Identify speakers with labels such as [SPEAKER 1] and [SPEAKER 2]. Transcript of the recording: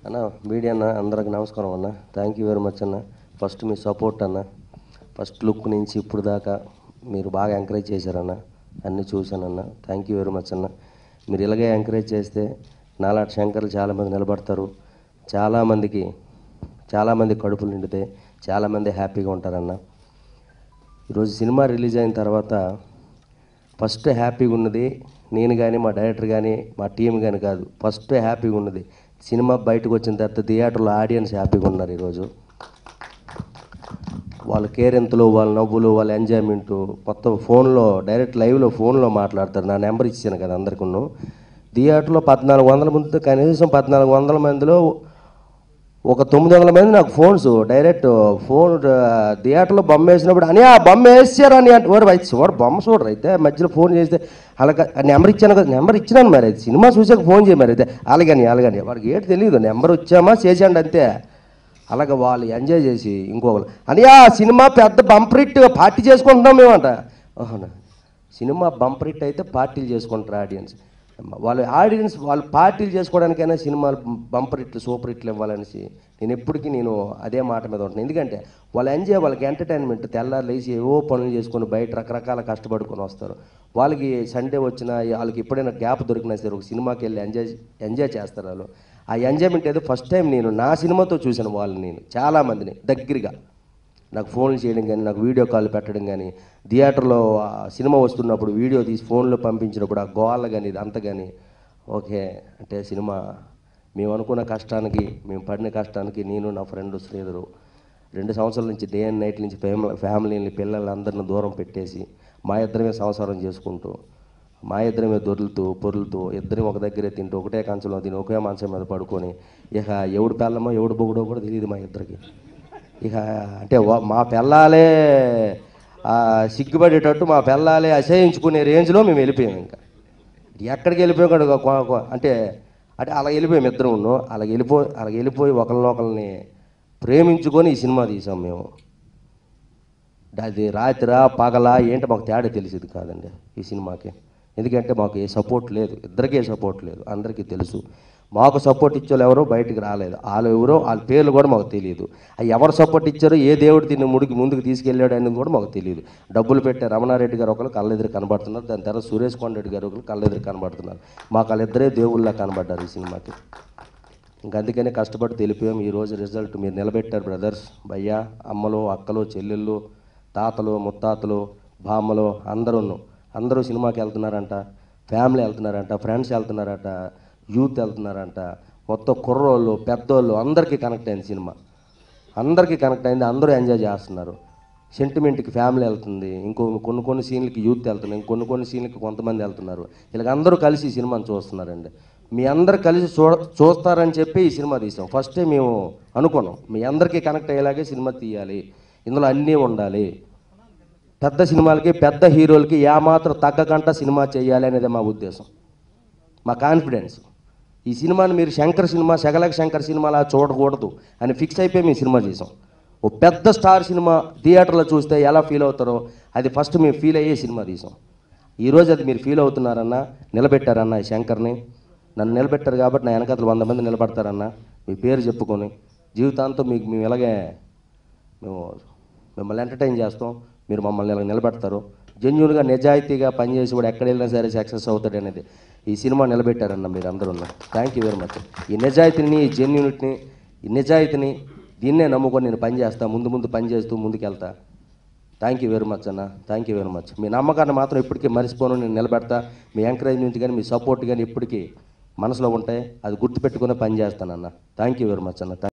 [SPEAKER 1] అన్న మీడియా అన్న అందరికి నమస్కారం అన్న థ్యాంక్ యూ వెరీ మచ్ అన్న ఫస్ట్ మీ సపోర్ట్ అన్న ఫస్ట్ లుక్ నుంచి ఇప్పుడు దాకా మీరు బాగా ఎంకరేజ్ చేశారన్న అన్నీ చూశానన్న థ్యాంక్ యూ వెరీ మచ్ అన్న మీరు ఇలాగే ఎంకరేజ్ చేస్తే నాలాంటి శంకర్లు చాలామంది నిలబడతారు చాలామందికి చాలామంది కడుపులు నిండితే చాలామంది హ్యాపీగా ఉంటారన్న ఈరోజు సినిమా రిలీజ్ అయిన తర్వాత ఫస్ట్ హ్యాపీగా ఉన్నది నేను కానీ మా డైరెక్టర్ కానీ మా టీం కానీ కాదు ఫస్ట్ హ్యాపీగా ఉన్నది సినిమా బయటకు వచ్చిన తర్వాత థియేటర్లో ఆడియన్స్ హ్యాపీగా ఉన్నారు ఈరోజు వాళ్ళ కేరింతలు వాళ్ళ నవ్వులు వాళ్ళ ఎంజాయ్మెంట్ మొత్తం ఫోన్లో డైరెక్ట్ లైవ్లో ఫోన్లో మాట్లాడతారు నా నెంబర్ ఇచ్చాను కదా అందరికీ థియేటర్లో పద్నాలుగు వందల మంది కనీసం పద్నాలుగు వందల మందిలో ఒక తొమ్మిది వందల మంది నాకు ఫోన్స్ డైరెక్ట్ ఫోన్ థియేటర్లో బొమ్మ వేసినప్పుడు అని ఆ బొమ్మ వేసారు అని అంటే వాడు వచ్చి వాడు బొమ్మ చూడరు అయితే మధ్యలో ఫోన్ చేస్తే అలాగే నెంబర్ ఇచ్చాను కదా నెంబర్ ఇచ్చినాను మరి అయితే సినిమా చూసాక ఫోన్ చేయ మరి అయితే అలాగని అలాగని వాడికి ఏంటి తెలియదు నెంబర్ వచ్చామా చేసాండి అంతే అలాగే వాళ్ళు ఎంజాయ్ చేసి ఇంకొకరు అని ఆ సినిమా పెద్ద బంపరిట్ పార్టీ చేసుకుంటున్నాం మేమంట అవునా సినిమా బంపరిట్ అయితే పార్టీలు చేసుకుంటారు ఆడియన్స్ వాళ్ళు ఆడియన్స్ వాళ్ళు పార్టీలు చేసుకోవడానికైనా సినిమాలు బంపర్ హిట్లు సూపర్ హిట్లు ఇవ్వాలనేసి నేను ఎప్పటికీ నేను అదే మాట మీద ఉంటాను ఎందుకంటే వాళ్ళు ఎంజాయ్ వాళ్ళకి ఎంటర్టైన్మెంట్ తెల్లారు లేచి ఏవో పనులు చేసుకొని బయట రకరకాల కష్టపడుకొని వస్తారు వాళ్ళకి సండే వచ్చినా వాళ్ళకి ఎప్పుడైనా గ్యాప్ దొరికినా సరే ఒక సినిమాకి వెళ్ళి ఎంజాయ్ ఎంజాయ్ చేస్తారు వాళ్ళు ఆ ఎంజాయ్మెంట్ ఏదో ఫస్ట్ టైం నేను నా సినిమాతో చూశాను వాళ్ళని నేను చాలామందిని దగ్గరగా నాకు ఫోన్లు చేయడం కానీ నాకు వీడియో కాల్ పెట్టడం కానీ థియేటర్లో ఆ సినిమా వస్తున్నప్పుడు వీడియో తీసి ఫోన్లో పంపించినప్పుడు ఆ గోళ్ళ కానీ ఇదంతా కానీ ఓకే అంటే సినిమా మేము అనుకున్న కష్టానికి మేము పడిన కష్టానికి నేను నా ఫ్రెండ్ శ్రీధరు రెండు సంవత్సరాల నుంచి డే అండ్ నైట్ నుంచి ఫ్యామిలీ ఫ్యామిలీని పిల్లలందరిని దూరం పెట్టేసి మా ఇద్దరమే సంసారం చేసుకుంటూ మా ఇద్దరమే దొరులుతూ పొరులుతూ ఇద్దరం ఒక దగ్గరే తింటూ ఒకటే కంచంలో తిని ఒకే మంచం మీద పడుకొని ఇక ఎవడు పెళ్ళమో ఎవడు బొగుడో కూడా తెలియదు మా ఇద్దరికి ఇక అంటే వా- మా పిల్లాలే ఆ, సిగ్గుపడేటట్టు మా పిల్లాలే అసహించుకునే రేంజ్లో మేము వెళ్ళిపోయాం ఇంకా ఎక్కడికి వెళ్ళిపోయాం కూడా ఒక- ఒక- అంటే అంటే అలా వెళ్ళిపోయాం ఇద్దరం ఉన్నాం అలా వెళ్ళిపోయి అలా వెళ్ళిపోయి ఒకరిని ఒకరిని ప్రేమించుకొని ఈ సినిమా తీసాం మేము అది రాత్రా పగలా ఏంటో మాకు తేడా తెలిసేది కాదండి ఈ సినిమాకి ఎందుకంటే మాకు ఏ సపోర్ట్ లేదు ఇద్దరికీ ఏ సపోర్ట్ లేదు అందరికీ తెలుసు మాకు సపోర్ట్ ఇచ్చేవాళ్ళు ఎవరో బయటికి రాలేదు వాళ్ళు ఎవరో వాళ్ళ పేర్లు కూడా మాకు తెలియదు అవి ఎవరు సపోర్ట్ ఇచ్చారో ఏ దేవుడు దీన్ని ముడికి ముందుకు తీసుకెళ్ళాడు అనేది కూడా మాకు తెలియదు డబ్బులు పెట్టే రమణారెడ్డి గారు ఒకరు కళ్ళెదురు కనబడుతున్నారు దాని తర్వాత సురేష్ కొండరెడ్డి గారు ఒకరు కళ్ళెదురు కనబడుతున్నారు మాకు వాళ్ళిద్దరే దేవుళ్ళ కనబడ్డారు ఈ సినిమాకి ఇంక అందుకనే కష్టపడి తెలిపాం ఈరోజు రిజల్ట్ మీరు నిలబెట్టారు బ్రదర్స్ భయ్యా అమ్మలు అక్కలు చెల్లెళ్ళు తాతలు ముత్తాతలు బామ్మలు అందరూ అందరూ సినిమాకి వెళ్తున్నారంట ఫ్యామిలీ వెళ్తున్నారంట ఫ్రెండ్స్ వెళ్తున్నారంట యూత్ వెళ్తున్నారంట మొత్తం కుర్రోళ్ళు పెద్దోళ్ళు అందరికీ కనెక్ట్ అయింది సినిమా అందరికీ కనెక్ట్ అయింది అందరూ ఎంజాయ్ చేస్తున్నారు సెంటిమెంట్కి ఫ్యామిలీ వెళ్తుంది ఇంకో కొన్ని కొన్ని సీన్లకి యూత్ వెళ్తున్నారు ఇంకొన్ని కొన్ని సీన్లకి కొంతమంది వెళ్తున్నారు ఇలాగ అందరూ కలిసి ఈ సినిమాని చూస్తున్నారండి మీ అందరు కలిసి చూ చూస్తారని చెప్పి ఈ సినిమా తీసాం ఫస్టే మేము అనుకున్నాం మీ అందరికీ కనెక్ట్ అయ్యేలాగే సినిమా తీయాలి ఇందులో అన్నీ ఉండాలి పెద్ద సినిమాలకి పెద్ద హీరోలకి ఏమాత్రం తగ్గకుండా సినిమా చేయాలి అనేది మా ఉద్దేశం మా కాన్ఫిడెన్స్ ఈ సినిమాని మీరు శంకర్ సినిమా శగలక శంకర్ సినిమాలా చూడకూడదు అని ఫిక్స్ అయిపోయి మేము సినిమా చేసాం ఓ పెద్ద స్టార్ సినిమా థియేటర్లో చూస్తే ఎలా ఫీల్ అవుతారో అది ఫస్ట్ మేము ఫీల్ అయ్యే సినిమా తీసాం ఈరోజు అది మీరు ఫీల్ అవుతున్నారన్నా నిలబెట్టారన్నా ఈ శంకర్ని నన్ను నిలబెట్టారు కాబట్టి నా వెనకతలు వంద మంది నిలబడతారన్నా మీ పేరు చెప్పుకొని జీవితాంతం మీకు మేము ఇలాగే మేము మిమ్మల్ని ఎంటర్టైన్ చేస్తాం మీరు మమ్మల్ని ఇలా నిలబెడతారు జెన్యున్గా నిజాయితీగా పనిచేసి కూడా ఎక్కడ వెళ్ళినా సరే సక్సెస్ అవుతాడు అనేది ఈ సినిమా నిలబెట్టారన్న మీరు అందరూ థ్యాంక్ యూ వెరీ మచ్ ఈ నిజాయితీని ఈ జెన్యునిటీని ఈ నిజాయితీని దీన్నే నమ్ముకొని నేను పని చేస్తా ముందు ముందు పని చేస్తూ ముందుకెళ్తా థ్యాంక్ యూ వెరీ మచ్ అన్న థ్యాంక్ యూ వెరీ మచ్ మీ నమ్మకాన్ని మాత్రం ఇప్పటికీ మర్చిపోను నేను నిలబెడతా మీ ఎంకరేజ్మెంట్ కానీ మీ సపోర్ట్ కానీ ఇప్పటికీ మనసులో ఉంటాయి అది గుర్తుపెట్టుకునే పని చేస్తానన్న థ్యాంక్ యూ వెరీ మచ్ అన్న